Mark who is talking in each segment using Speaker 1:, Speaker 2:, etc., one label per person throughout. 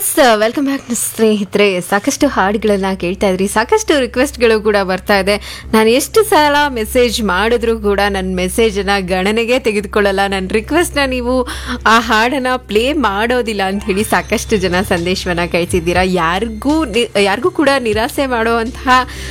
Speaker 1: S welcome back ಸ್ನೇಹಿತರೆ ಸಾಕಷ್ಟು ಹಾಡುಗಳನ್ನ ಕೇಳ್ತಾ ಇದ್ರಿ ಸಾಕಷ್ಟು ರಿಕ್ವೆಸ್ಟ್ಗಳು ಕೂಡ ಬರ್ತಾ ಇದೆ ನಾನು ಎಷ್ಟು ಸಲ ಮೆಸೇಜ್ ಮಾಡಿದ್ರು ಕೂಡ ನನ್ನ ಮೆಸೇಜನ್ನ ಗಣನೆಗೆ ತೆಗೆದುಕೊಳ್ಳಲ್ಲ ನನ್ನ ರಿಕ್ವೆಸ್ಟ್ನ ನೀವು ಆ ಹಾಡನ್ನ ಪ್ಲೇ ಮಾಡೋದಿಲ್ಲ ಅಂತ ಹೇಳಿ ಸಾಕಷ್ಟು ಜನ ಸಂದೇಶವನ್ನ ಕಳಿಸಿದ್ದೀರಾ ಯಾರಿಗೂ ನಿ- ಯಾರಿಗೂ ಕೂಡ ನಿರಾಸೆ ಮಾಡುವಂತಹ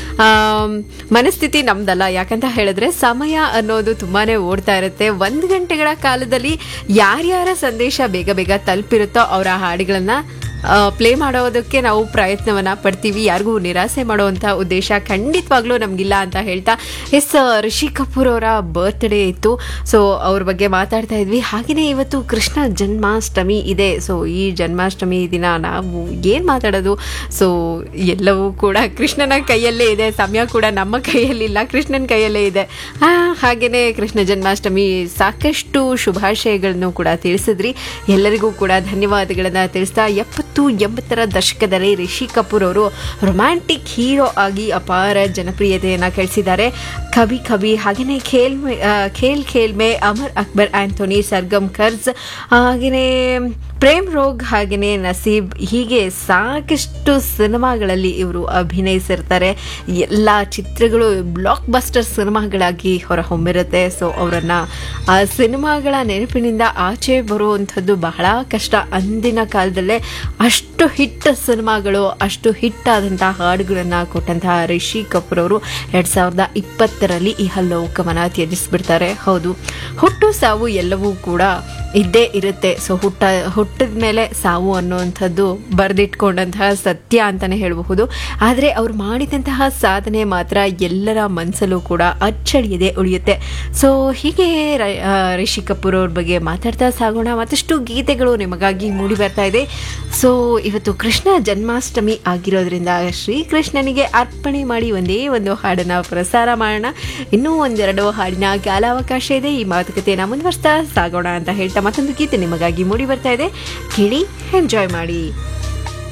Speaker 1: ಆಮ್, ಮನಸ್ಥಿತಿ ನಮ್ದಲ್ಲ ಯಾಕಂತ ಹೇಳಿದ್ರೆ ಸಮಯ ಅನ್ನೋದು ತುಂಬಾನೇ ಓಡ್ತಾ ಇರುತ್ತೆ ಒಂದು ಗಂಟೆಗಳ ಕಾಲದಲ್ಲಿ ಯಾರ್ಯಾರ ಸಂದೇಶ ಬೇಗ ಬೇಗ ತಲುಪಿರುತ್ತೋ ಅವರ ಹಾಡುಗಳನ್ನ ಪ್ಲೇ ಮಾಡೋದಕ್ಕೆ ನಾವು ಪ್ರಯತ್ನವನ್ನ ಪಡ್ತೀವಿ ಯಾರಿಗೂ ನಿರಾಸೆ ಮಾಡುವಂಥ ಉದ್ದೇಶ ಖಂಡಿತವಾಗ್ಲೂ ನಮಗಿಲ್ಲ ಅಂತ ಹೇಳ್ತಾ ಎಸ್ ರಿಷಿ ಕಪೂರ್ ಅವರ ಬರ್ತ್ಡೇ ಇತ್ತು ಸೊ ಅವ್ರ ಬಗ್ಗೆ ಮಾತಾಡ್ತಾ ಇದ್ವಿ ಹಾಗೆಯೇ ಇವತ್ತು ಕೃಷ್ಣ ಜನ್ಮಾಷ್ಟಮಿ ಇದೆ ಸೊ ಈ ಜನ್ಮಾಷ್ಟಮಿ ದಿನ ನಾವು ಏನು ಮಾತಾಡೋದು ಸೊ ಎಲ್ಲವೂ ಕೂಡ ಕೃಷ್ಣನ ಕೈಯಲ್ಲೇ ಇದೆ ಸಮಯ ಕೂಡ ನಮ್ಮ ಕೈಯಲ್ಲಿಲ್ಲ ಕೃಷ್ಣನ ಕೈಯಲ್ಲೇ ಇದೆ ಆ, ಹಾಗೇನೆ ಕೃಷ್ಣ ಜನ್ಮಾಷ್ಟಮಿ ಸಾಕಷ್ಟು ಶುಭಾಶಯಗಳನ್ನು ಕೂಡ ತಿಳಿಸಿದ್ರಿ ಎಲ್ಲರಿಗೂ ಕೂಡ ಧನ್ಯವಾದಗಳನ್ನು ತಿಳಿಸ್ತಾ ಎಪ್ಪತ್ತು ಎಂಬತ್ತರ ದಶಕದಲ್ಲಿ ರಿಷಿ ಕಪೂರ್ ಅವರು ರೊಮ್ಯಾಂಟಿಕ್ ಹೀರೋ ಆಗಿ ಅಪಾರ ಜನಪ್ರಿಯತೆಯನ್ನು ಗಳಿಸಿದ್ದಾರೆ ಕವಿ ಕವಿ ಹಾಗೆಯೇ ಖೇಲ್ ಮೇ- ಆ, ಖೇಲ್ ಖೇಲ್ ಮೇ ಅಮರ್ ಅಕ್ಬರ್ ಆಂಥೋನಿ ಸರ್ಗಮ್ ಕರ್ಜ್ ಹಾಗೆಯೇ ಪ್ರೇಮ್ ರೋಗ್ ಹಾಗೆಯೇ ನಸೀಬ್ ಹೀಗೆ ಸಾಕಷ್ಟು ಸಿನಿಮಾಗಳಲ್ಲಿ ಇವರು ಅಭಿನಯಿಸಿರ್ತಾರೆ ಎಲ್ಲ ಚಿತ್ರಗಳು ಬ್ಲಾಕ್ ಬಸ್ಟರ್ ಸಿನಿಮಾಗಳಾಗಿ ಹೊರಹೊಮ್ಮಿರುತ್ತೆ ಸೊ ಅವರನ್ನು ಆ ಸಿನಿಮಾಗಳ ನೆನಪಿನಿಂದ ಆಚೆ ಬರುವಂಥದ್ದು ಬಹಳ ಕಷ್ಟ ಅಂದಿನ ಕಾಲದಲ್ಲೇ ಅಷ್ಟು ಹಿಟ್ ಸಿನಿಮಾಗಳು ಅಷ್ಟು ಹಿಟ್ ಆದಂತಹ ಹಾಡುಗಳನ್ನು ಕೊಟ್ಟಂತಹ ರಿಷಿ ಕಪೂರ್ ಅವರು ಎರಡು ಸಾವಿರದ ಇಪ್ಪತ್ತರಲ್ಲಿ ಈ ಲೋಕವನ್ನ ತ್ಯಜಿಸ್ಬಿಡ್ತಾರೆ ಹೌದು ಹುಟ್ಟು ಸಾವು ಎಲ್ಲವೂ ಕೂಡ ಇದ್ದೇ ಇರುತ್ತೆ ಸೊ ಹುಟ್ಟ ಹುಟ್ಟಿದ ಮೇಲೆ ಸಾವು ಅನ್ನುವಂಥದ್ದು ಬರೆದಿಟ್ಕೊಂಡಂತಹ ಸತ್ಯ ಅಂತಲೇ ಹೇಳಬಹುದು ಆದರೆ ಅವ್ರು ಮಾಡಿದಂತಹ ಸಾಧನೆ ಮಾತ್ರ ಎಲ್ಲರ ಮನಸ್ಸಲ್ಲೂ ಕೂಡ ಅಚ್ಚಳಿಯದೆ ಉಳಿಯುತ್ತೆ ಸೊ ಹೀಗೆ ರ- ಆ, ರಿಷಿ ಕಪೂರ್ ಅವ್ರ ಬಗ್ಗೆ ಮಾತಾಡ್ತಾ ಸಾಗೋಣ ಮತ್ತಷ್ಟು ಗೀತೆಗಳು ನಿಮಗಾಗಿ ಮೂಡಿ ಬರ್ತಾ ಇದೆ ಸೊ ಇವತ್ತು ಕೃಷ್ಣ ಜನ್ಮಾಷ್ಟಮಿ ಆಗಿರೋದ್ರಿಂದ ಶ್ರೀಕೃಷ್ಣನಿಗೆ ಅರ್ಪಣೆ ಮಾಡಿ ಒಂದೇ ಒಂದು ಹಾಡನ್ನ ಪ್ರಸಾರ ಮಾಡೋಣ ಇನ್ನೂ ಒಂದೆರಡು ಹಾಡಿನ ಕಾಲಾವಕಾಶ ಇದೆ ಈ ಮಾತುಕತೆಯನ್ನು ಮುಂದುವರಿಸ್ತಾ ಸಾಗೋಣ ಅಂತ ಹೇಳ್ತಾ ಮತ್ತೊಂದು ಗೀತೆ ನಿಮಗಾಗಿ ಮೂಡಿ ಬರ್ತಾ ಇದೆ ಕೇಳಿ ಎಂಜಾಯ್ ಮಾಡಿ